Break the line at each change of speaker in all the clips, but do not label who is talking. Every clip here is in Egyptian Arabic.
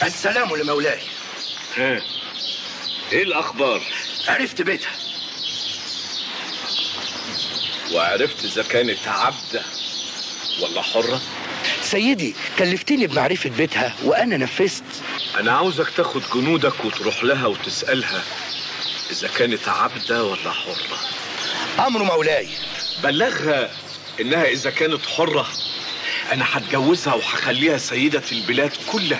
السلام لمولاي
ها ايه الاخبار
عرفت بيتها
وعرفت اذا كانت عبده ولا حره
سيدي كلفتني بمعرفة بيتها وأنا نفذت
انا عاوزك تاخد جنودك وتروح لها وتسالها اذا كانت عبده ولا حره
أمر مولاي
بلغها انها اذا كانت حره انا هتجوزها وهخليها سيده البلاد كلها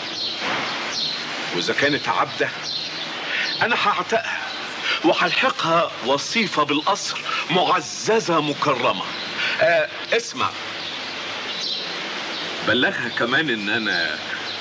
واذا كانت عبده انا هعتقها وهلحقها وصيفه بالقصر معززه مكرمه آه اسمع بلغها كمان ان انا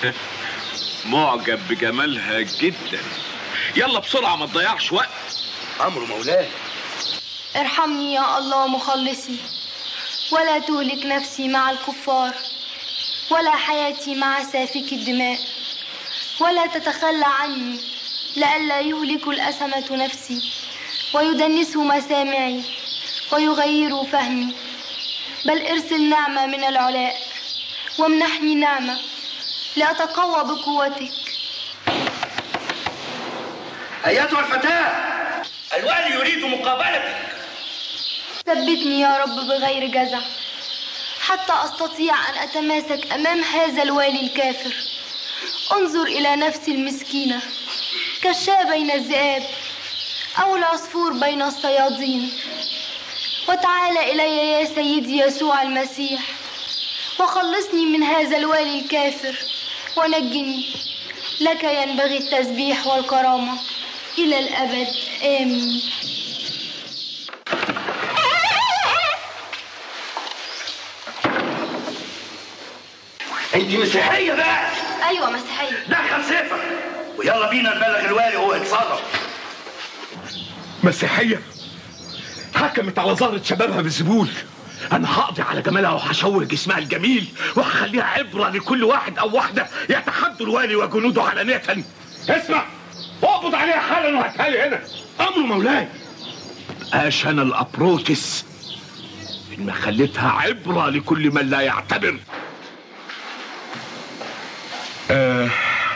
معجب بجمالها جدا يلا بسرعه ما تضيعش وقت
أمر مولاي
ارحمني يا الله مخلصي ولا تهلك نفسي مع الكفار ولا حياتي مع سافك الدماء ولا تتخلى عني لئلا يهلك الأسمة نفسي ويدنس مسامعي ويغير فهمي بل ارسل نعمة من العلاء وامنحني نعمة لأتقوى بقوتك
أيتها الفتاة الوالي يريد مقابلتك
ثبتني يا رب بغير جزع حتى أستطيع أن أتماسك أمام هذا الوالي الكافر انظر إلى نفسي المسكينة كالشاة بين الذئاب أو العصفور بين الصيادين وتعال إلي يا سيدي يسوع المسيح وخلصني من هذا الوالي الكافر ونجني لك ينبغي التسبيح والكرامة إلى الأبد آمين
أنت مسيحية بقى
أيوة مسيحية
دخل سيفك ويلا بينا نبلغ الوالي وهو يتصرف
مسيحية حكمت على زهرة شبابها بالزبول أنا هقضي على جمالها وهشوه جسمها الجميل وهخليها عبرة لكل واحد أو واحدة يتحدوا الوالي وجنوده علانية اسمع اقبض عليها حالا وهاتها لي هنا أمر مولاي بقاش أنا الأبروتس إن خليتها عبرة لكل من لا يعتبر آه.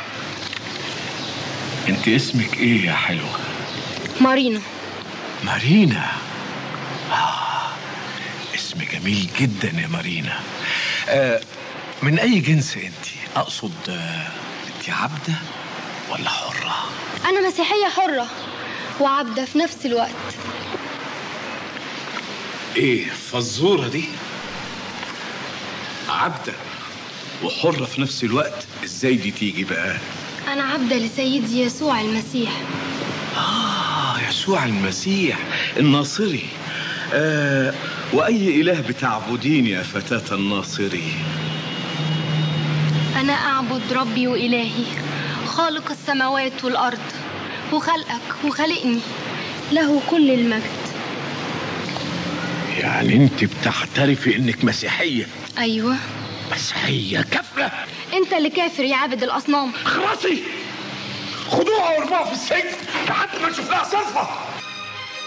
انت اسمك ايه يا حلوه
مارينا
مارينا آه. اسم جميل جدا يا مارينا آه. من اي جنس انت اقصد آه. انت عبده ولا حره
أنا مسيحية حرة وعبدة في نفس الوقت
ايه فزوره دي عبده وحره في نفس الوقت ازاي دي تيجي بقى
أنا عبدة لسيدي يسوع المسيح
آه يسوع المسيح الناصري آه وأي إله بتعبدين يا فتاة الناصري
أنا أعبد ربي وإلهي خالق السماوات والأرض وخلقك وخلقني له كل المجد
يعني انت بتعترفي انك مسيحيه
أيوة
مسيحيه كفره
أنت اللي كافر يا عابد الأصنام
خلاصي خدوها وارموها في السجن لحد ما نشوف لها صرفه